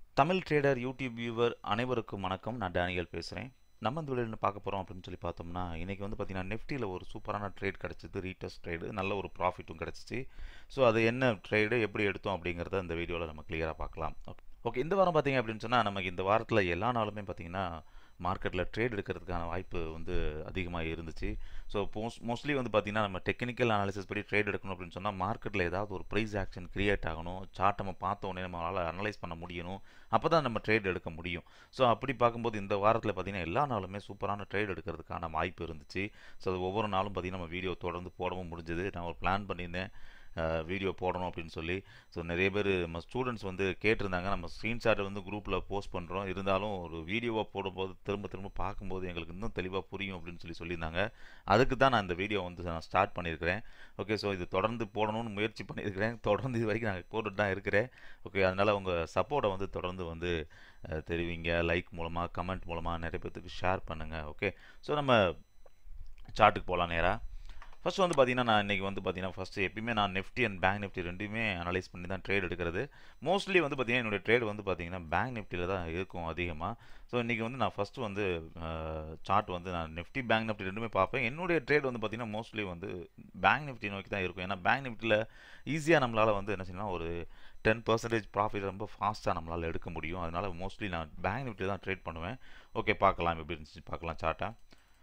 Tamil trader YouTube viewer அனைவருக்கும் வணக்கம் நான் டேனியல் பேசுகிறேன் நம்ம இந்த வீடியோவில் பார்க்க போகிறோம் அப்படின்னு சொல்லி பார்த்தோம்னா இன்றைக்கி வந்து பார்த்திங்கன்னா நெஃப்டியில் ஒரு சூப்பரான ட்ரேட் கிடச்சிது ரீடெஸ்ட் ட்ரேடு நல்ல ஒரு ப்ராஃபிட்டும் கிடச்சிச்சு ஸோ அது என்ன ட்ரேடு எப்படி எடுத்தோம் அப்படிங்கிறத இந்த வீடியோவில் நம்ம கிளியராக பார்க்கலாம் ஓகே ஓகே இந்த வாரம் பார்த்தீங்க அப்படின்னு சொன்னால் நமக்கு இந்த வாரத்தில் எல்லா நாளுமே பார்த்திங்கன்னா மார்க்கெட்டில் ட்ரேட் எடுக்கிறதுக்கான வாய்ப்பு வந்து அதிகமாக இருந்துச்சு ஸோ மோஸ் மோஸ்ட்லி வந்து பார்த்திங்கன்னா நம்ம டெக்னிக்கல் அனாலிசிஸ் படி ட்ரேட் எடுக்கணும் அப்படின்னு சொன்னால் மார்க்கெட்டில் ஏதாவது ஒரு ப்ரைஸ் ஆக்ஷன் கிரியேட் ஆகணும் சார்ட் நம்ம பார்த்த உடனே நம்மளால் அனலைஸ் பண்ண முடியணும் அப்போ தான் நம்ம ட்ரேட் எடுக்க முடியும் ஸோ அப்படி பார்க்கும்போது இந்த வாரத்தில் பார்த்திங்கன்னா எல்லா நாளுமே சூப்பரான ட்ரேட் எடுக்கிறதுக்கான வாய்ப்பு இருந்துச்சு ஸோ அது ஒவ்வொரு நாளும் பார்த்திங்கன்னா நம்ம வீடியோ தொடர்ந்து போடவும் முடிஞ்சது நான் ஒரு பிளான் பண்ணியிருந்தேன் வீடியோ போடணும் அப்படின்னு சொல்லி ஸோ நிறைய பேர் நம்ம ஸ்டூடெண்ட்ஸ் வந்து கேட்டிருந்தாங்க நம்ம ஸ்க்ரீன்ஷாட்டை வந்து குரூப்பில் போஸ்ட் பண்ணுறோம் இருந்தாலும் ஒரு வீடியோவாக போடும்போது திரும்ப திரும்ப பார்க்கும்போது எங்களுக்கு இன்னும் தெளிவாக புரியும் அப்படின்னு சொல்லி சொல்லியிருந்தாங்க அதுக்கு தான் நான் இந்த வீடியோ வந்து நான் ஸ்டார்ட் பண்ணியிருக்கிறேன் ஓகே ஸோ இது தொடர்ந்து போடணும்னு முயற்சி பண்ணியிருக்கிறேன் தொடர்ந்து இது வரைக்கும் நான் போட்டுட்டு தான் இருக்கிறேன் ஓகே அதனால் உங்கள் சப்போர்ட்டை வந்து தொடர்ந்து வந்து தெரிவிங்க லைக் மூலமாக கமெண்ட் மூலமாக நிறைய பேர்த்துக்கு ஷேர் பண்ணுங்கள் ஓகே ஸோ நம்ம சார்ட்டுக்கு போகலாம் நேராக ஃபஸ்ட் வந்து பார்த்தீங்கன்னா நான் இன்றைக்கி வந்து பார்த்தீங்கன்னா ஃபஸ்ட்டு எப்பயுமே நான் நிஃப்டி அண்ட் பேங்க் நிஃப்டி ரெண்டுமே அனலைஸ் பண்ணி தான் ட்ரேட் எடுக்கிறது மோஸ்ட்லி வந்து பார்த்தீங்கன்னா என்னுடைய ட்ரேட் வந்து பார்த்தீங்கன்னா பேங்க் நிஃப்டியில் தான் இருக்கும் அதிகமாக ஸோ இன்றைக்கி வந்து நான் ஃபஸ்ட்டு வந்து சார்ட் வந்து நான் நிஃப்டி பேங்க் நிஃப்டி ரெண்டுமே பார்ப்பேன் என்னுடைய ட்ரேட் வந்து பார்த்தீங்கன்னா மோஸ்ட்லி வந்து பேங்க் நிஃப்டி நோக்கி தான் இருக்கும் ஏன்னா பேங்க் நிஃப்டியில் ஈஸியாக நம்மளால் வந்து என்ன செய்யணும் ஒரு டென் பர்சன்டேஜ் ப்ராஃபிட் ரொம்ப ஃபாஸ்ட்டாக நம்மளால் எடுக்க முடியும் அதனால் மோஸ்ட்லி நான் பேங்க் நிஃப்டி தான் ட்ரேட் பண்ணுவேன் ஓகே பார்க்கலாம் எப்படி இருந்துச்சு பார்க்கலாம் சார்ட்டை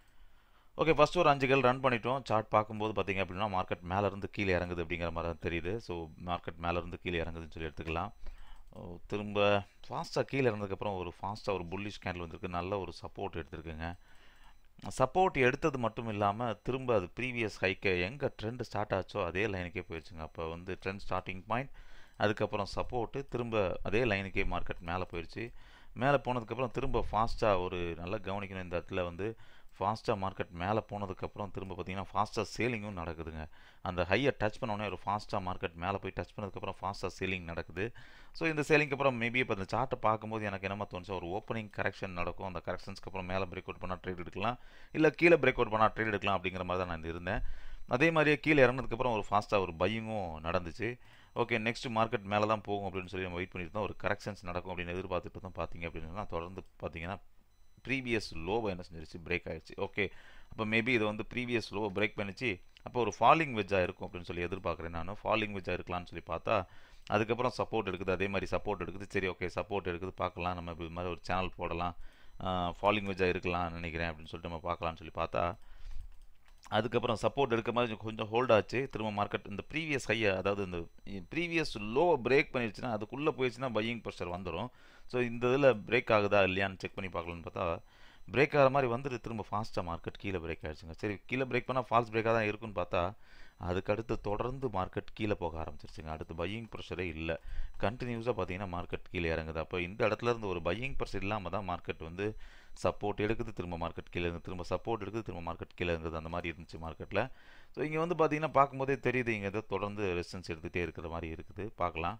ஓகே ஃபஸ்ட்டு ஒரு அஞ்சு கேள் ரன் பண்ணிட்டோம் சார்ட் பார்க்கும்போது பார்த்தீங்க அப்படின்னா மார்க்கெட் மேலேருந்து கீழே இறங்குது அப்படிங்கிற மாதிரி தான் தெரியுது ஸோ மார்க்கெட் மேலேருந்து கீழே இறங்குதுன்னு சொல்லி எடுத்துக்கலாம் திரும்ப ஃபாஸ்ட்டாக கீழே இறந்ததுக்கப்புறம் ஒரு ஃபாஸ்ட்டாக ஒரு புல்லிஷ் கேண்டில் வந்திருக்கு நல்ல ஒரு சப்போர்ட் எடுத்திருக்குங்க சப்போர்ட் எடுத்தது மட்டும் இல்லாமல் திரும்ப அது ப்ரீவியஸ் ஹைக்கை எங்கே ட்ரெண்ட் ஸ்டார்ட் ஆச்சோ அதே லைனுக்கே போயிடுச்சுங்க அப்போ வந்து ட்ரெண்ட் ஸ்டார்டிங் பாயிண்ட் அதுக்கப்புறம் சப்போர்ட்டு திரும்ப அதே லைனுக்கே மார்க்கெட் மேலே போயிடுச்சு மேலே போனதுக்கப்புறம் திரும்ப ஃபாஸ்ட்டாக ஒரு நல்லா கவனிக்கணும் இந்த இடத்துல வந்து ஃபாஸ்ட்டாக மார்க்கெட் மேலே போனதுக்கப்புறம் திரும்ப பார்த்தீங்கன்னா ஃபாஸ்ட்டாக சேலிங்கும் நடக்குதுங்க அந்த ஹையை டச் பண்ணோடனே ஒரு ஃபாஸ்ட்டாக மார்க்கெட் மேலே போய் டச் பண்ணதுக்கப்புறம் ஃபாஸ்ட்டாக சேலிங் நடக்குது ஸோ இந்த சேலிங்க்கு அப்புறம் மேபி இப்போ இந்த சார்ட்டை பார்க்கும்போது எனக்கு என்னமா தோணுச்சு ஒரு ஓப்பனிங் கரெக்ஷன் நடக்கும் அந்த கரெக்ஷன்ஸ்க்கு அப்புறம் மேலே பிரேக் அவுட் பண்ணால் ட்ரேட் எடுக்கலாம் இல்லை கீழே பிரேக் அவுட் பண்ணால் ட்ரேட் எடுக்கலாம் அப்படிங்கிற மாதிரி தான் நான் இருந்தேன் அதே மாதிரியே கீழே இறங்கினதுக்கப்புறம் ஒரு ஃபாஸ்ட்டாக ஒரு பையிங்கும் நடந்துச்சு ஓகே நெக்ஸ்ட் மார்க்கெட் மேலே தான் போகும் அப்படின்னு சொல்லி நம்ம வெயிட் பண்ணிட்டு தான் ஒரு கரெக்ஷன்ஸ் நடக்கும் அப்படின்னு எதிர்பார்த்துட்டு தான் பார்த்தீங்க அப்படின்னு தொடர்ந்து பார்த்தீங்கன்னா ப்ரீவியஸ் லோவை என்ன செஞ்சிருச்சு பிரேக் ஆகிடுச்சு ஓகே அப்போ மேபி இது வந்து ப்ரீவியஸ் லோவை பிரேக் பண்ணிச்சு அப்போ ஒரு ஃபாலிங் வெஜ்ஜாக இருக்கும் அப்படின்னு சொல்லி எதிர்பார்க்குறேன் நான் ஃபாலிங் வெஜ்ஜாக இருக்கலாம்னு சொல்லி பார்த்தா அதுக்கப்புறம் சப்போர்ட் எடுக்குது அதே மாதிரி சப்போர்ட் எடுக்குது சரி ஓகே சப்போர்ட் எடுக்குது பார்க்கலாம் நம்ம இது மாதிரி ஒரு சேனல் போடலாம் ஃபாலிங் வெஜ்ஜாக இருக்கலாம்னு நினைக்கிறேன் அப்படின்னு சொல்லிட்டு நம்ம பார்க்கலாம்னு சொல்லி பார்த்தா அதுக்கப்புறம் சப்போர்ட் எடுக்க மாதிரி கொஞ்சம் ஹோல்ட் ஆச்சு திரும்ப மார்க்கெட் இந்த ப்ரீவியஸ் ஹையை அதாவது இந்த ப்ரீவியஸ் லோவை பிரேக் பண்ணிடுச்சுன்னா அதுக்குள்ளே போயிடுச்சுன்னா பையிங் ப்ரெஷர் வந்துடும் ஸோ இந்த இதில் பிரேக் ஆகுதா இல்லையான்னு செக் பண்ணி பார்க்கலான்னு பார்த்தா பிரேக் ஆகிற மாதிரி வந்துட்டு திரும்ப ஃபாஸ்ட்டாக மார்க்கெட் கீழே பிரேக் ஆகிடுச்சுங்க சரி கீழே பிரேக் பண்ணால் ஃபால்ஸ் பிரேக்காக தான் இருக்குன்னு பார்த்தா அதுக்கடுத்து தொடர்ந்து மார்க்கெட் கீழே போக ஆரம்பிச்சிருச்சுங்க அடுத்து பையிங் ப்ரெஷரே இல்லை கண்டினியூஸாக பார்த்தீங்கன்னா மார்க்கெட் கீழே இறங்குது அப்போ இந்த இடத்துல இருந்து ஒரு பையிங் ப்ரெஷர் இல்லாமல் தான் மார்க்கெட் வந்து சப்போர்ட் எடுக்குது திரும்ப மார்க்கெட் கீழே இருந்து திரும்ப சப்போர்ட் எடுக்குது திரும்ப மார்க்கெட் கீழே இருந்தது அந்த மாதிரி இருந்துச்சு மார்க்கெட்டில் ஸோ இங்கே வந்து பார்த்தீங்கன்னா பார்க்கும்போதே தெரியுது இங்கே ஏதோ தொடர்ந்து ரெசிஸ்டன்ஸ் எடுத்துகிட்டே இருக்கிற மாதிரி இருக்குது பார்க்கலாம்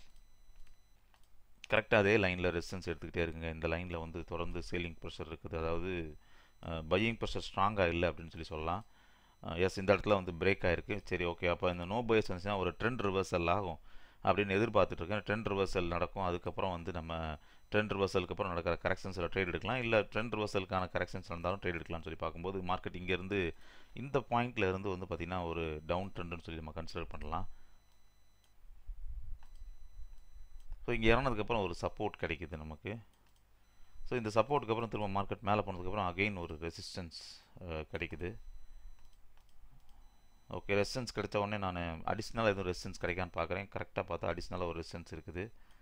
கரெக்டாக அதே லைனில் ரெசிஸ்டன்ஸ் எடுத்துக்கிட்டே இருக்குங்க இந்த லைனில் வந்து தொடர்ந்து சேலிங் ப்ரெஷர் இருக்குது அதாவது பையிங் ப்ரெஷர் ஸ்ட்ராங்காக இல்லை அப்படின்னு சொல்லி சொல்லலாம் எஸ் இந்த இடத்துல வந்து பிரேக் ஆகிருக்கு சரி ஓகே அப்போ இந்த நோ பயஸ் வந்துச்சுன்னா ஒரு ட்ரெண்ட் ரிவர்சல் ஆகும் அப்படின்னு எதிர்பார்த்துட்ருக்கேன் ட்ரெண்ட் ரிவர்சல் நடக்கும் அதுக்கப்புறம் வந்து நம்ம ட்ரெண்ட் ரிவர்சலுக்கு அப்புறம் நடக்கிற கரெக்ஷன்ஸில் ட்ரேட் எடுக்கலாம் இல்லை ட்ரெண்ட் ரிவர்சலுக்கான கரெக்ஷன்ஸ் இருந்தாலும் ட்ரேட் எடுக்கலாம்னு சொல்லி பார்க்கும்போது மார்க்கெட் இங்கேருந்து இந்த பாயிண்ட்டில் இருந்து வந்து பார்த்திங்கன்னா ஒரு டவுன் ட்ரெண்டுன்னு சொல்லி நம்ம கன்சிடர் பண்ணலாம் ஸோ இங்கே இறங்கினதுக்கப்புறம் ஒரு சப்போர்ட் கிடைக்கிது நமக்கு ஸோ இந்த சப்போர்ட்டுக்கு அப்புறம் திரும்ப மார்க்கெட் மேலே போனதுக்கப்புறம் அகெயின் ஒரு ரெசிஸ்டன்ஸ் கிடைக்குது ஓகே ரெசிஸ்டன்ஸ் கிடைச்ச உடனே நான் அடிஷ்னலாக எதுவும் ரெசிஸ்டன்ஸ் கிடைக்கான்னு பார்க்குறேன் கரெக்டாக பார்த்தா அடிஷ்னலாக ஒரு ரெசிஸ்டன்ஸ் இருக்குது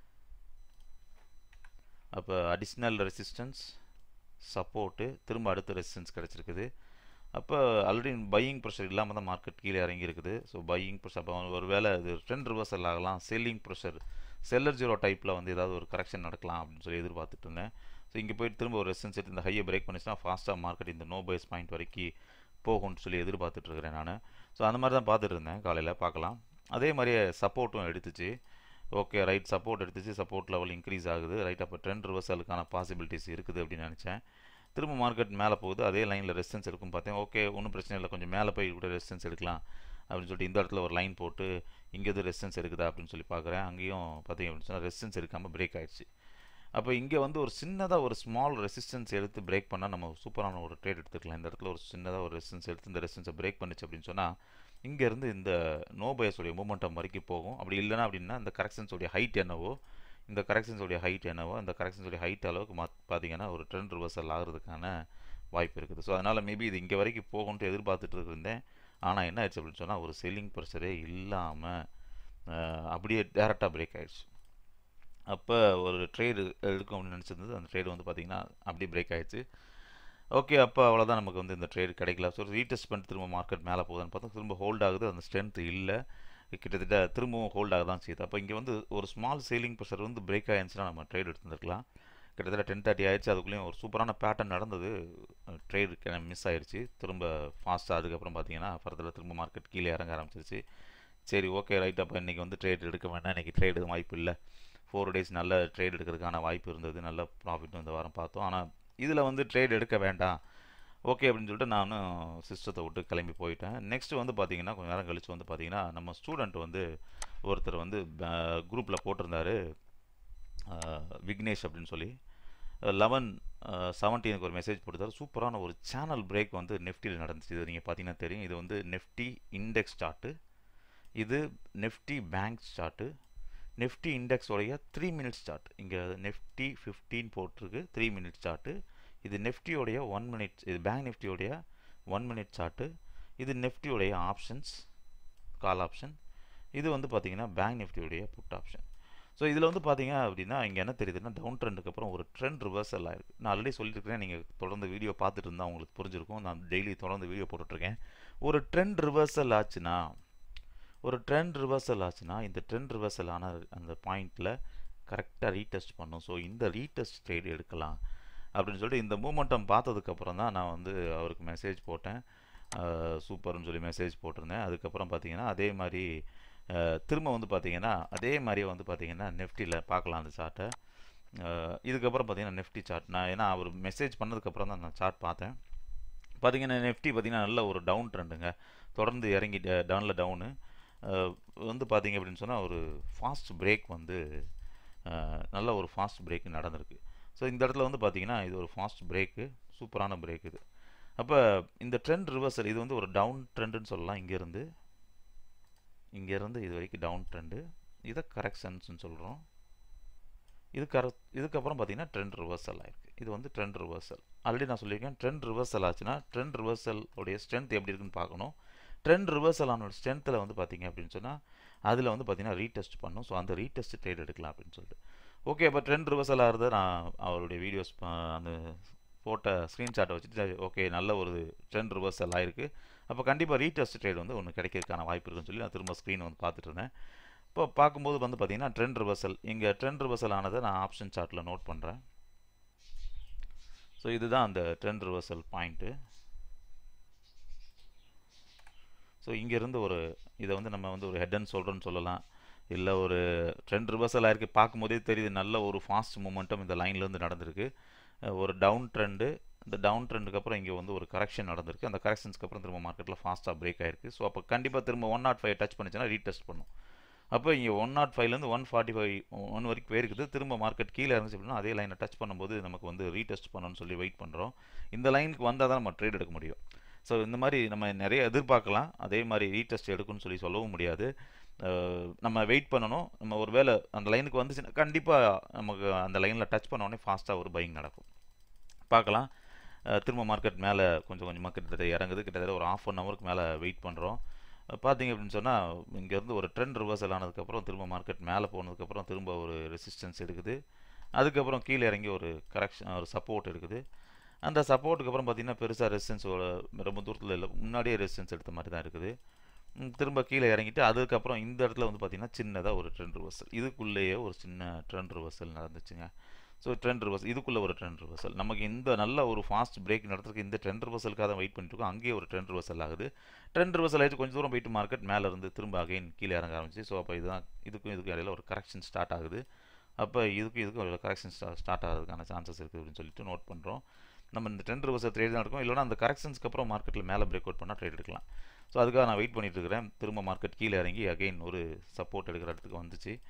அப்போ அடிஷ்னல் ரெசிஸ்டன்ஸ் சப்போர்ட்டு திரும்ப அடுத்த ரெசிஸ்டன்ஸ் கிடச்சிருக்குது அப்போ ஆல்ரெடி பையிங் ப்ரெஷர் இல்லாமல் தான் மார்க்கெட் கீழே இறங்கி இருக்குது ஸோ பையிங் ப்ரெஷர் அப்போ ஒரு வேளை இது ட்ரெண்ட் ரிவர்சல் ஆகலாம் செல்லிங் ப்ரெஷர் செல்லர் ஜீரோ டைப்பில் வந்து ஏதாவது ஒரு கரெக்ஷன் நடக்கலாம் அப்படின்னு சொல்லி எதிர்பார்த்துட்டு இருந்தேன் ஸோ இங்கே போயிட்டு திரும்ப ஒரு ரெசிஸ்டன்ஸ் எடுத்து இந்த ஹையை பிரேக் பண்ணிச்சுன்னா ஃபாஸ்ட்டாக மார்க்கெட் இந்த நோ பைஸ் பாயிண்ட் வரைக்கும் போகும்னு சொல்லி எதிர்பார்த்துட்டு இருக்கிறேன் நான் ஸோ அந்த மாதிரி தான் பார்த்துட்டு இருந்தேன் காலையில் பார்க்கலாம் அதே மாதிரியே சப்போர்ட்டும் எடுத்துச்சு ஓகே ரைட் சப்போர்ட் எடுத்துச்சு சப்போர்ட் லெவல் இன்க்ரீஸ் ஆகுது ரைட் அப்போ ட்ரெண்ட் ரிவர்சலுக்கான பாசிபிலிட்டிஸ் இருக்குது அப்படின்னு நினச்சேன் திரும்ப மார்க்கெட் மேலே போகுது அதே லைனில் ரெசிஸ்டன்ஸ் எடுக்கும் பார்த்தேன் ஓகே ஒன்றும் பிரச்சனை இல்லை கொஞ்சம் மேலே போய் கூட ரெசிஸ்டன்ஸ் எடுக்கலாம் அப்படின்னு சொல்லிட்டு இந்த இடத்துல ஒரு லைன் போட்டு இங்கே எது ரெசிஸ்டன்ஸ் இருக்குதா அப்படின்னு சொல்லி பார்க்குறேன் அங்கேயும் பார்த்தீங்க அப்படின்னு சொன்னால் ரெசிஸ்டன்ஸ் எடுக்காமல் பிரேக் ஆயிடுச்சு அப்போ இங்கே வந்து ஒரு சின்னதாக ஒரு ஸ்மால் ரெசிஸ்டன்ஸ் எடுத்து பிரேக் பண்ணால் நம்ம சூப்பரான ஒரு ட்ரேட் எடுத்துக்கலாம் இந்த இடத்துல ஒரு சின்னதாக ஒரு ரெசிஸ்டன்ஸ் எடுத்து இந்த ரெசிஸ்டன்ஸை பிரேக் பண்ணிச்சு அப்படின்னு சொன்னால் இங்கேருந்து இந்த நோ பயஸோடைய மூமெண்டம் வரைக்கும் போகும் அப்படி இல்லைனா அப்படின்னா இந்த கரெக்ஷன்ஸோடைய ஹைட் என்னவோ இந்த கரெக்ஷன்ஸோடைய ஹைட் என்னவோ இந்த கரெக்ஷன்ஸோடைய ஹைட் அளவுக்கு மா பார்த்தீங்கன்னா ஒரு ட்ரெண்ட் ரிவர்சல் ஆகிறதுக்கான வாய்ப்பு இருக்குது ஸோ அதனால் மேபி இது இங்கே வரைக்கும் போகும்ட்டு எதிர்பார்த்துட்டு இருந்தேன் ஆனால் என்ன ஆயிடுச்சு அப்படின்னு சொன்னால் ஒரு செல்லிங் ப்ரெஷரே இல்லாமல் அப்படியே டேரெக்டாக பிரேக் ஆயிடுச்சு அப்போ ஒரு ட்ரேடு எடுக்கும் அப்படின்னு நினச்சிருந்தது அந்த ட்ரேடு வந்து பார்த்திங்கன்னா அப்படியே பிரேக் ஆயிடுச்சு ஓகே அப்போ அவ்வளோதான் நமக்கு வந்து இந்த ட்ரேடு கிடைக்கல ஸோ ரீடெஸ்ட் பண்ணிட்டு திரும்ப மார்க்கெட் மேலே போகுதுன்னு பார்த்தா திரும்ப ஹோல்ட் ஆகுது அந்த ஸ்ட்ரென்த் இல்லை கிட்டத்தட்ட திரும்பவும் ஹோல்ட் ஆக தான் செய்யுது அப்போ இங்கே வந்து ஒரு ஸ்மால் சேலிங் ப்ரெஷர் வந்து பிரேக் ஆயிருந்துச்சுன்னா நம்ம ட்ரேட் எடுத்துருக்கலாம் கிட்டத்தட்ட டென் தேர்ட்டி ஆயிடுச்சு அதுக்குள்ளேயும் ஒரு சூப்பரான பேட்டர்ன் நடந்தது ட்ரேடு மிஸ் ஆயிடுச்சு திரும்ப ஃபாஸ்ட்டாக அதுக்கப்புறம் பார்த்தீங்கன்னா ஃபர்தரில் திரும்ப மார்க்கெட் கீழே இறங்க ஆரம்பிச்சிருச்சு சரி ஓகே ரைட் அப்போ இன்றைக்கி வந்து ட்ரேட் எடுக்க வேண்டாம் இன்றைக்கி ட்ரேடு வாய்ப்பு இல்லை ஃபோர் டேஸ் நல்ல ட்ரேட் எடுக்கிறதுக்கான வாய்ப்பு இருந்தது நல்ல ப்ராஃபிட்டும் இந்த வாரம் பார்த்தோம் ஆனால் இதில் வந்து ட்ரேட் எடுக்க வேண்டாம் ஓகே அப்படின்னு சொல்லிட்டு நானும் சிஸ்டத்தை விட்டு கிளம்பி போயிட்டேன் நெக்ஸ்ட்டு வந்து பார்த்தீங்கன்னா கொஞ்சம் நேரம் கழிச்சு வந்து பார்த்தீங்கன்னா நம்ம ஸ்டூடெண்ட் வந்து ஒருத்தர் வந்து குரூப்பில் போட்டிருந்தாரு விக்னேஷ் அப்படின்னு சொல்லி லெவன் செவன்டீனுக்கு ஒரு மெசேஜ் போட்டுருந்தாரு சூப்பரான ஒரு சேனல் பிரேக் வந்து நெஃப்டியில் நடந்துச்சு இது நீங்கள் பார்த்தீங்கன்னா தெரியும் இது வந்து நெஃப்டி இண்டெக்ஸ் சார்ட்டு இது நெஃப்டி பேங்க் சார்ட்டு நெஃப்டி இண்டெக்ஸோடைய த்ரீ மினிட்ஸ் சார்ட் இங்கே நெஃப்டி ஃபிஃப்டீன் போட்டிருக்கு த்ரீ மினிட்ஸ் சார்ட்டு இது நெஃப்டியோடைய ஒன் மினிட் இது பேங்க் நிஃப்டியோடைய ஒன் மினிட் சார்ட்டு இது நெஃப்டியோடைய ஆப்ஷன்ஸ் கால் ஆப்ஷன் இது வந்து பார்த்தீங்கன்னா பேங்க் நிஃப்டியோடைய புட் ஆப்ஷன் ஸோ இதில் வந்து பார்த்தீங்க அப்படின்னா இங்கே என்ன தெரியுதுன்னா டவுன் ட்ரெண்டுக்கு அப்புறம் ஒரு ட்ரெண்ட் ரிவர்சல் ஆயிருக்கு நான் ஆல்ரெடி சொல்லியிருக்கிறேன் நீங்கள் தொடர்ந்து வீடியோ பார்த்துட்டு இருந்தால் உங்களுக்கு புரிஞ்சிருக்கும் நான் டெய்லி தொடர்ந்து வீடியோ போட்டுட்ருக்கேன் ஒரு ட்ரெண்ட் ரிவர்சல் ஆச்சுன்னா ஒரு ட்ரெண்ட் ரிவர்சல் ஆச்சுன்னா இந்த ட்ரெண்ட் ரிவர்சல் ஆன அந்த பாயிண்டில் கரெக்டாக ரீடெஸ்ட் பண்ணும் ஸோ இந்த ரீடெஸ்ட் ட்ரேட் எடுக்கலாம் அப்படின்னு சொல்லிட்டு இந்த மூமெண்டம் பார்த்ததுக்கப்புறம் தான் நான் வந்து அவருக்கு மெசேஜ் போட்டேன் சூப்பர்னு சொல்லி மெசேஜ் போட்டிருந்தேன் அதுக்கப்புறம் பார்த்தீங்கன்னா அதே மாதிரி திரும்ப வந்து பார்த்தீங்கன்னா அதே மாதிரியே வந்து பார்த்தீங்கன்னா நெஃப்டியில் பார்க்கலாம் அந்த சார்ட்டை இதுக்கப்புறம் பார்த்தீங்கன்னா நெஃப்டி சார்ட் நான் ஏன்னா அவர் மெசேஜ் பண்ணதுக்கப்புறம் தான் நான் சார்ட் பார்த்தேன் பார்த்தீங்கன்னா நெஃப்டி பார்த்தீங்கன்னா நல்ல ஒரு டவுன் ட்ரெண்டுங்க தொடர்ந்து இறங்கி டவுனில் டவுனு வந்து பார்த்தீங்க அப்படின்னு சொன்னால் ஒரு ஃபாஸ்ட் பிரேக் வந்து நல்ல ஒரு ஃபாஸ்ட் பிரேக் நடந்திருக்கு ஸோ இந்த இடத்துல வந்து பார்த்தீங்கன்னா இது ஒரு ஃபாஸ்ட் பிரேக்கு சூப்பரான பிரேக் இது அப்போ இந்த ட்ரெண்ட் ரிவர்சல் இது வந்து ஒரு டவுன் ட்ரெண்டுன்னு சொல்லலாம் இங்கேருந்து இங்கேருந்து இது வரைக்கும் டவுன் ட்ரெண்டு இதை கரெக்ஷன்ஸ்னு சொல்கிறோம் இது கர இதுக்கப்புறம் பார்த்தீங்கன்னா ட்ரெண்ட் ரிவர்சல் ஆயிருக்கு இது வந்து ட்ரெண்ட் ரிவர்சல் ஆல்ரெடி நான் சொல்லியிருக்கேன் ட்ரெண்ட் ரிவர்சல் ஆச்சுன்னா ட்ரெண்ட் ரிவர்சல் உடைய ஸ்ட்ரென்த் எப்படி இருக்குன்னு பார்க்கணும் ட்ரெண்ட் ரிவர்சல் ஆன ஸ்ட்ரென்த்தில் வந்து பார்த்தீங்க அப்படின்னு சொன்னால் அதில் வந்து பார்த்தீங்கன்னா ரீடெஸ்ட் பண்ணும் ஸோ அந்த ரீடெஸ்ட் ட்ரேட் எடுக்கலாம் அப்படின்னு சொல்லிட்டு ஓகே அப்போ ட்ரெண்ட் ரிவர்சல் ஆகிறத நான் அவருடைய வீடியோஸ் அந்த போட்ட ஸ்க்ரீன்ஷாட்டை வச்சுட்டு ஓகே நல்ல ஒரு ட்ரெண்ட் ரிவர்சல் ஆயிருக்கு அப்போ கண்டிப்பாக ரீடெஸ்ட் ட்ரேட் வந்து ஒன்று கிடைக்கிறதுக்கான வாய்ப்பு இருக்குன்னு சொல்லி நான் திரும்ப ஸ்க்ரீன் வந்து பார்த்துட்டு இருந்தேன் இப்போ பார்க்கும்போது வந்து பார்த்தீங்கன்னா ட்ரெண்ட் ரிவர்சல் இங்கே ட்ரெண்ட் ரிவர்சல் ஆனதை நான் ஆப்ஷன் சார்ட்டில் நோட் பண்ணுறேன் ஸோ இதுதான் அந்த ட்ரெண்ட் ரிவர்சல் பாயிண்ட்டு ஸோ இங்கேருந்து ஒரு இதை வந்து நம்ம வந்து ஒரு ஹெட் அண்ட் சொல்கிறோன்னு சொல்லலாம் இல்லை ஒரு ட்ரெண்ட் ரிவர்சல் ஆயிருக்கு பார்க்கும்போதே தெரியுது நல்ல ஒரு ஃபாஸ்ட் மூமெண்ட்டும் இந்த லைன்லேருந்து நடந்திருக்கு ஒரு டவுன் ட்ரெண்டு இந்த டவுன் ட்ரெண்டுக்கு அப்புறம் இங்கே வந்து ஒரு கரெக்ஷன் நடந்திருக்கு அந்த கரெக்ஷன்ஸ்க்கு அப்புறம் திரும்ப மார்க்கெட்டில் ஃபாஸ்ட்டாக பிரேக் ஆயிருக்கு ஸோ அப்போ கண்டிப்பாக திரும்ப ஒன் நாட் ஃபைவ் டச் பண்ணிச்சுன்னா ரீடெஸ்ட் பண்ணும் அப்போ இங்கே ஒன் நாட் ஃபைவ்லேருந்து ஒன் ஃபார்ட்டி ஃபைவ் ஒன் வரைக்கும் போயிருக்குது திரும்ப மார்க்கெட் கீழே இருந்துச்சு அப்படின்னா அதே லைனை டச் பண்ணும்போது நமக்கு வந்து ரீடெஸ்ட் பண்ணணும்னு சொல்லி வெயிட் பண்ணுறோம் இந்த லைனுக்கு வந்தால் தான் நம்ம ட்ரேட் எடுக்க முடியும் ஸோ இந்த மாதிரி நம்ம நிறைய எதிர்பார்க்கலாம் அதே மாதிரி ரீடெஸ்ட் எடுக்குன்னு சொல்லி சொல்லவும் முடியாது நம்ம வெயிட் பண்ணணும் நம்ம ஒரு வேளை அந்த லைனுக்கு வந்துச்சுன்னா கண்டிப்பாக நமக்கு அந்த லைனில் டச் பண்ணோடனே ஃபாஸ்ட்டாக ஒரு பையிங் நடக்கும் பார்க்கலாம் திரும்ப மார்க்கெட் மேலே கொஞ்சம் கொஞ்சமாக கிட்டத்தட்ட இறங்குது கிட்டத்தட்ட ஒரு ஆஃப் அன் ஹவருக்கு மேலே வெயிட் பண்ணுறோம் பார்த்தீங்க அப்படின்னு சொன்னால் இங்கேருந்து ஒரு ட்ரெண்ட் ரிவர்சல் ஆனதுக்கப்புறம் திரும்ப மார்க்கெட் மேலே போனதுக்கப்புறம் திரும்ப ஒரு ரெசிஸ்டன்ஸ் எடுக்குது அதுக்கப்புறம் கீழே இறங்கி ஒரு கரெக்ஷன் ஒரு சப்போர்ட் எடுக்குது அந்த சப்போர்ட்டுக்கு அப்புறம் பார்த்திங்கன்னா பெருசாக ரெசிஸ்டன்ஸ் ரொம்ப தூரத்தில் இல்லை முன்னாடியே ரெசிஸ்டன்ஸ் எடுத்த மாதிரி தான் இருக்குது திரும்ப கீழே இறங்கிட்டு அதுக்கப்புறம் இந்த இடத்துல வந்து பார்த்திங்கன்னா சின்னதாக ஒரு ட்ரெண்ட் ரிவர்சல் இதுக்குள்ளேயே ஒரு சின்ன ட்ரெண்ட் ரிவர்சல் நடந்துச்சுங்க ஸோ ட்ரெண்ட் ரிவர்சல் இதுக்குள்ளே ஒரு ட்ரெண்ட் ரிவர்சல் நமக்கு இந்த நல்ல ஒரு ஃபாஸ்ட் பிரேக் நடத்துறதுக்கு இந்த ட்ரெண்ட் ரிவர்சலுக்காக தான் வெயிட் பண்ணிட்டு இருக்கோம் அங்கேயே ஒரு ட்ரெண்ட் ரிவர்சல் ஆகுது ட்ரெண்ட் ரிவர்சல் ஆகிட்டு கொஞ்சம் தூரம் போயிட்டு மார்க்கெட் மேலே இருந்து திரும்ப அகைன் கீழே இறங்க ஆரம்பிச்சு ஸோ அப்போ இதுதான் இதுக்கும் இதுக்கும் இடையில ஒரு கரெக்ஷன் ஸ்டார்ட் ஆகுது அப்போ இதுக்கும் இதுக்கும் ஒரு கரெக்ஷன் ஸ்டார்ட் ஆகிறதுக்கான சான்சஸ் இருக்குது அப்படின்னு சொல்லிட்டு நோட் பண்ணுறோம் நம்ம இந்த ட்ரெண்ட் ரிவர்சல் ட்ரேட் தான் இருக்கும் இல்லைனா அந்த கரெக்ஷன்ஸ்க்கு அப்புறம் மார்க்கெட்டில் மேலே பிரேக் அவுட் பண்ணால் ட்ரேட் எடுக்கலாம் ஸோ அதுக்காக நான் வெயிட் பண்ணிட்டு இருக்கிறேன் திரும்ப மார்க்கெட் கீழே இறங்கி அகைன் ஒரு சப்போர்ட் எடுக்கிற இடத்துக்கு வந்துச்சு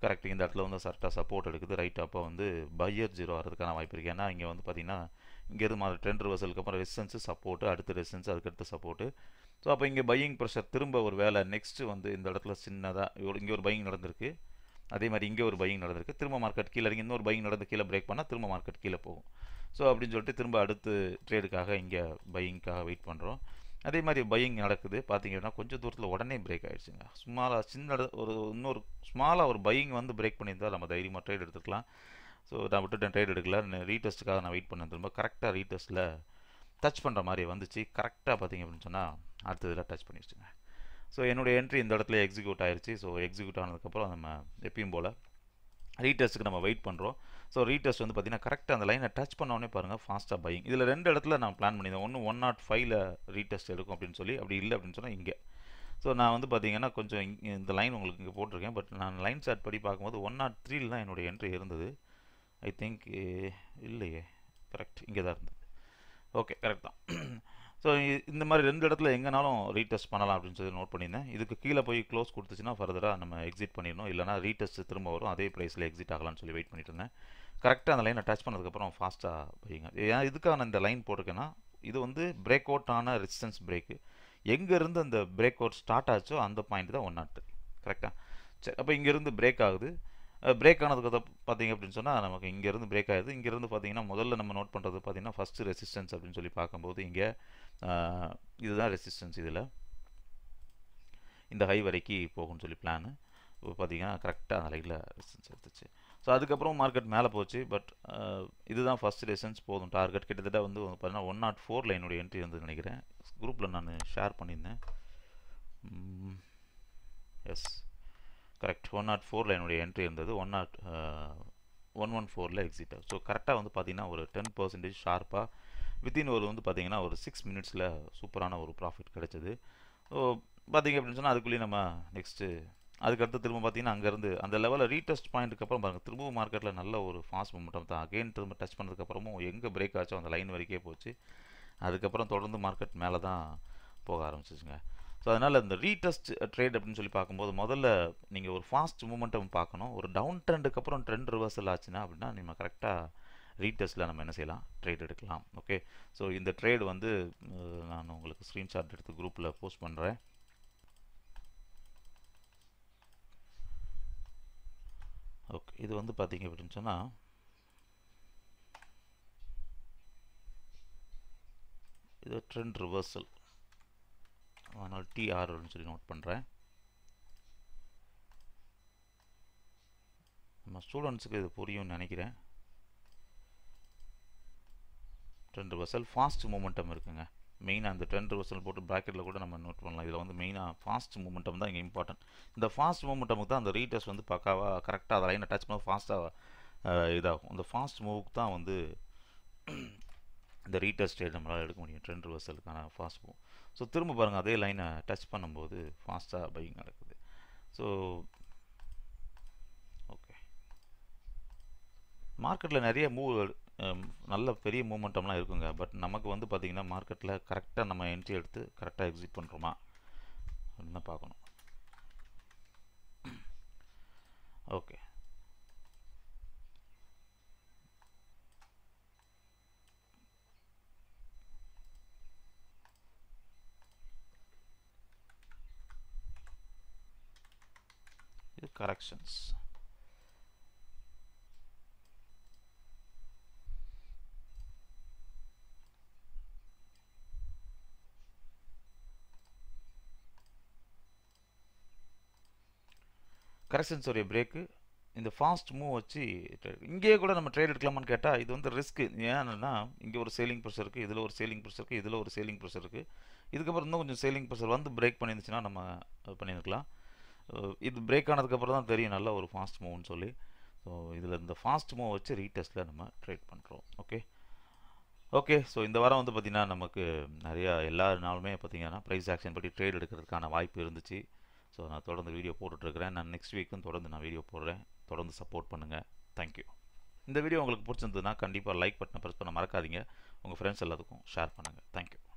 கரெக்ட் இந்த இடத்துல வந்து கரெக்டாக சப்போர்ட் எடுக்குது ரைட் அப்போ வந்து பையர் ஜீரோ வரதுக்கான வாய்ப்பு இருக்குது ஏன்னா இங்கே வந்து பார்த்தீங்கன்னா இங்கேருந்து மாதிரி ட்ரெண்ட் ரிவர்சலுக்கு அப்புறம் ரெசிஸ்டன்ஸு சப்போர்ட்டு அடுத்து ரெசிஸ்டன்ஸ் அதுக்கடுத்து சப்போர்ட்டு ஸோ அப்போ இங்கே பையிங் ப்ரெஷர் திரும்ப ஒரு வேலை நெக்ஸ்ட்டு வந்து இந்த இடத்துல சின்னதாக ஒரு இங்கே ஒரு பையிங் நடந்திருக்கு அதே மாதிரி இங்கே ஒரு பையிங் நடந்திருக்கு திரும்ப மார்க்கெட் கீழே இறங்கி இன்னொரு பையிங் நடந்து கீழே பிரேக் பண்ணால் திரும்ப மார்க்கெட் கீழே போகும் ஸோ அப்படின்னு சொல்லிட்டு திரும்ப அடுத்து ட்ரேடுக்காக இங்கே பையிங்க்காக வெயிட் பண்ணுறோம் அதே மாதிரி பையிங் நடக்குது பார்த்தீங்கன்னா கொஞ்சம் தூரத்தில் உடனே பிரேக் ஆகிடுச்சுங்க ஸ்மாலாக சின்ன ஒரு இன்னொரு ஸ்மாலாக ஒரு பையிங் வந்து பிரேக் பண்ணியிருந்தால் நம்ம தைரியமாக ட்ரேட் எடுத்துக்கலாம் ஸோ நான் விட்டுட்டேன் ட்ரேட் எடுக்கல ரீடெஸ்ட்டுக்காக நான் வெயிட் பண்ண திரும்ப கரெக்டாக ரீடெஸ்ட்டில் டச் பண்ணுற மாதிரி வந்துச்சு கரெக்டாக பார்த்தீங்க அப்படின்னு சொன்னால் அடுத்ததில் டச் பண்ணிடுச்சுங்க ஸோ என்னுடைய என்ட்ரி இந்த இடத்துல எக்ஸிக்யூட் ஆயிடுச்சு ஸோ எக்ஸிக்யூட் ஆனதுக்கப்புறம் நம்ம எப்பயும் போல் ரீடெஸ்ட்டுக்கு நம்ம வெயிட் பண்ணுறோம் ஸோ ரீடெஸ்ட் வந்து பார்த்தீங்கன்னா கரெக்டாக அந்த லைனை டச் பண்ணோடனே பாருங்கள் ஃபாஸ்ட்டாக பையிங் இதில் ரெண்டு இடத்துல நான் பிளான் பண்ணியிருந்தேன் ஒன்று ஒன் நாட் ஃபைவ்ல ரீடெஸ்ட் எடுக்கும் அப்படின்னு சொல்லி அப்படி இல்லை அப்படின்னு சொன்னால் இங்கே ஸோ நான் வந்து பார்த்தீங்கன்னா கொஞ்சம் இந்த லைன் உங்களுக்கு இங்கே போட்டிருக்கேன் பட் நான் லைன் சார்ட் படி பார்க்கும்போது ஒன் நாட் த்ரீல தான் என்னுடைய என்ட்ரி இருந்தது ஐ திங்க் இல்லையே கரெக்ட் இங்கே தான் இருந்தது ஓகே கரெக்ட் தான் ஸோ இந்த மாதிரி ரெண்டு இடத்துல எங்கேனாலும் ரீடெஸ்ட் பண்ணலாம் அப்படின்னு சொல்லி நோட் பண்ணியிருந்தேன் இதுக்கு கீழே போய் க்ளோஸ் கொடுத்துச்சுன்னா ஃபர்தராக நம்ம எக்ஸிட் பண்ணிடணும் இல்லைனா ரீடெஸ்ட் திரும்ப வரும் அதே ப்ரைஸில் எக்ஸிட் ஆகலாம்னு சொல்லி வெயிட் பண்ணிட்டு இருந்தேன் கரெக்டாக அந்த லைனை டச் பண்ணதுக்கப்புறம் ஃபாஸ்ட்டாக போயிங்க ஏன் இதுக்காக நான் இந்த லைன் போட்டிருக்கேன்னா இது வந்து பிரேக் அவுட் ஆன ரெசிஸ்டன்ஸ் பிரேக்கு எங்கேருந்து அந்த பிரேக் அவுட் ஸ்டார்ட் ஆச்சோ அந்த பாயிண்ட் தான் ஒன் நாட் த்ரீ கரெக்டாக சரி அப்போ இங்கேருந்து பிரேக் ஆகுது பிரேக் ஆனதுக்கு பார்த்தீங்க அப்படின்னு சொன்னால் நமக்கு இங்கேருந்து பிரேக் ஆகுது இங்கேருந்து பார்த்தீங்கன்னா முதல்ல நம்ம நோட் பண்ணுறது பார்த்தீங்கன்னா ஃபஸ்ட்டு ரெசிஸ்டன்ஸ் அப்படின்னு சொல்லி பார்க்கும்போது இங்கே இதுதான் ரெசிஸ்டன்ஸ் இதில் இந்த ஹை வரைக்கும் போகும்னு சொல்லி பிளானு இப்போ பார்த்தீங்கன்னா கரெக்டாக அந்த லைட்டில் ரெசிஸ்டன்ஸ் எடுத்துச்சு ஸோ அதுக்கப்புறம் மார்க்கெட் மேலே போச்சு பட் இதுதான் ஃபஸ்ட் ரெசிஸ்டன்ஸ் போதும் டார்கெட் கிட்டத்தட்ட வந்து பார்த்தீங்கன்னா ஒன் நாட் ஃபோரில் என்னுடைய என்ட்ரி வந்து நினைக்கிறேன் குரூப்பில் நான் ஷேர் பண்ணியிருந்தேன் எஸ் கரெக்ட் ஒன் நாட் ஃபோரில் என்னுடைய என்ட்ரி இருந்தது ஒன் நாட் ஒன் ஒன் ஃபோரில் எக்ஸிட் ஆகும் ஸோ கரெக்டாக வந்து பார்த்தீங்கன்னா ஒரு டென் பர்சன்டேஜ் ஷார்ப்பாக வித்தின் ஒரு வந்து பார்த்தீங்கன்னா ஒரு சிக்ஸ் மினிட்ஸில் சூப்பரான ஒரு ப்ராஃபிட் கிடைச்சது ஸோ பார்த்தீங்க அப்படின்னு சொன்னால் அதுக்குள்ளேயே நம்ம நெக்ஸ்ட்டு அதுக்கடுத்து திரும்ப பார்த்தீங்கன்னா அங்கேருந்து அந்த லெவலில் ரீடெஸ்ட் பாயிண்ட்டுக்கு அப்புறம் பாருங்கள் திரும்பவும் மார்க்கெட்டில் நல்ல ஒரு ஃபாஸ்ட் மூமெண்டம் தான் அகெயின் திரும்ப டச் பண்ணதுக்கப்புறமும் எங்கே பிரேக் ஆச்சோ அந்த லைன் வரைக்கே போச்சு அதுக்கப்புறம் தொடர்ந்து மார்க்கெட் மேலே தான் போக ஆரம்பிச்சிச்சுங்க ஸோ அதனால் இந்த ரீடெஸ்ட் ட்ரேட் அப்படின்னு சொல்லி பார்க்கும்போது முதல்ல நீங்கள் ஒரு ஃபாஸ்ட் மூமெண்டம் பார்க்கணும் ஒரு டவுன் ட்ரெண்டுக்கு அப்புறம் ட்ரெண்ட் ரிவர்சல் ஆச்சுன்னா அப்படின்னா நம்ம கரெக்டாக ரீடெஸ்ட்டில் நம்ம என்ன செய்யலாம் ட்ரேட் எடுக்கலாம் ஓகே ஸோ இந்த ட்ரேட் வந்து நான் உங்களுக்கு ஸ்க்ரீன்ஷாட் எடுத்து குரூப்பில் போஸ்ட் பண்ணுறேன் ஓகே இது வந்து பார்த்தீங்க அப்படின்னு சொன்னால் இது ட்ரெண்ட் ரிவர்சல் அதனால் டிஆர்னு சொல்லி நோட் பண்ணுறேன் நம்ம ஸ்டூடெண்ட்ஸுக்கு இது புரியும்னு நினைக்கிறேன் ட்ரெண்ட் ரிவர்சல் ஃபாஸ்ட் மூமெண்டம் இருக்குங்க மெயினாக அந்த ட்ரெண்ட் ரிவர்சல் போட்டு ப்ராக்கெட்டில் கூட நம்ம நோட் பண்ணலாம் இதில் வந்து மெயினாக ஃபாஸ்ட் மூமெண்டம் தான் இங்கே இம்பார்ட்டன்ட் இந்த ஃபாஸ்ட் மூமெண்டமுக்கு தான் அந்த ரீடெஸ்ட் வந்து பக்காவாக கரெக்டாக அதை லைனை டச் பண்ண ஃபாஸ்ட்டாக இதாகும் இந்த ஃபாஸ்ட் மூவுக்கு தான் வந்து இந்த ரீடெஸ்ட் ட்ரேட் நம்மளால் எடுக்க முடியும் ட்ரெண்ட் ரிவர்சலுக்கான ஃபாஸ்ட் மூவ் ஸோ திரும்ப பாருங்கள் அதே லைனை டச் பண்ணும்போது ஃபாஸ்ட்டாக பையிங் நடக்குது ஸோ ஓகே மார்க்கெட்டில் நிறைய மூவ் நல்ல பெரிய மூமெண்டம்லாம் இருக்குங்க பட் நமக்கு வந்து பார்த்திங்கன்னா மார்க்கெட்டில் கரெக்டாக நம்ம என்ட்ரி எடுத்து கரெக்டாக எக்ஸிட் பண்ணுறோமா அப்படின்னு தான் பார்க்கணும் ஓகே இது கரெக்ஷன்ஸ் கரெக்ஷன்ஸ் உடைய பிரேக்கு இந்த ஃபாஸ்ட் மூவ் வச்சு இங்கேயே கூட நம்ம ட்ரேட் எடுக்கலாமான்னு கேட்டால் இது வந்து ரிஸ்க்கு ஏன்னா இங்கே ஒரு சேலிங் ப்ரெஷர் இருக்குது இதில் ஒரு சேலிங் ப்ரெஷர் இருக்குது இதில் ஒரு சேலிங் ப்ரெஷர் இருக்குது இதுக்கப்புறம் இன்னும் கொஞ்சம் சேலிங் ப்ரெஷர் வந்து பிரேக் பண்ணியிருந்துச்சுன்னா நம்ம பண்ணியிருக்கலாம் இது பிரேக் ஆனதுக்கப்புறம் தான் தெரியும் நல்ல ஒரு ஃபாஸ்ட் மூவ்னு சொல்லி ஸோ இதில் இந்த ஃபாஸ்ட் மூவ் வச்சு ரீடெஸ்ட்டில் நம்ம ட்ரேட் பண்ணுறோம் ஓகே ஓகே ஸோ இந்த வாரம் வந்து பார்த்திங்கன்னா நமக்கு நிறையா எல்லா நாளுமே பார்த்திங்கன்னா ப்ரைஸ் ஆக்ஷன் படி ட்ரேட் எடுக்கிறதுக்கான வாய்ப்பு இருந்துச்சு ஸோ நான் தொடர்ந்து வீடியோ போட்டுட்ருக்கிறேன் நான் நெக்ஸ்ட் வீக்கும் தொடர்ந்து நான் வீடியோ போடுறேன் தொடர்ந்து சப்போர்ட் பண்ணுங்கள் தேங்க்யூ இந்த வீடியோ உங்களுக்கு பிடிச்சிருந்ததுன்னா கண்டிப்பாக லைக் பட்டனை ப்ரெஸ் பண்ண மறக்காதீங்க உங்கள் ஃப்ரெண்ட்ஸ் எல்லாத்துக்கும் ஷேர் பண்ணுங்கள் தேங்க்யூ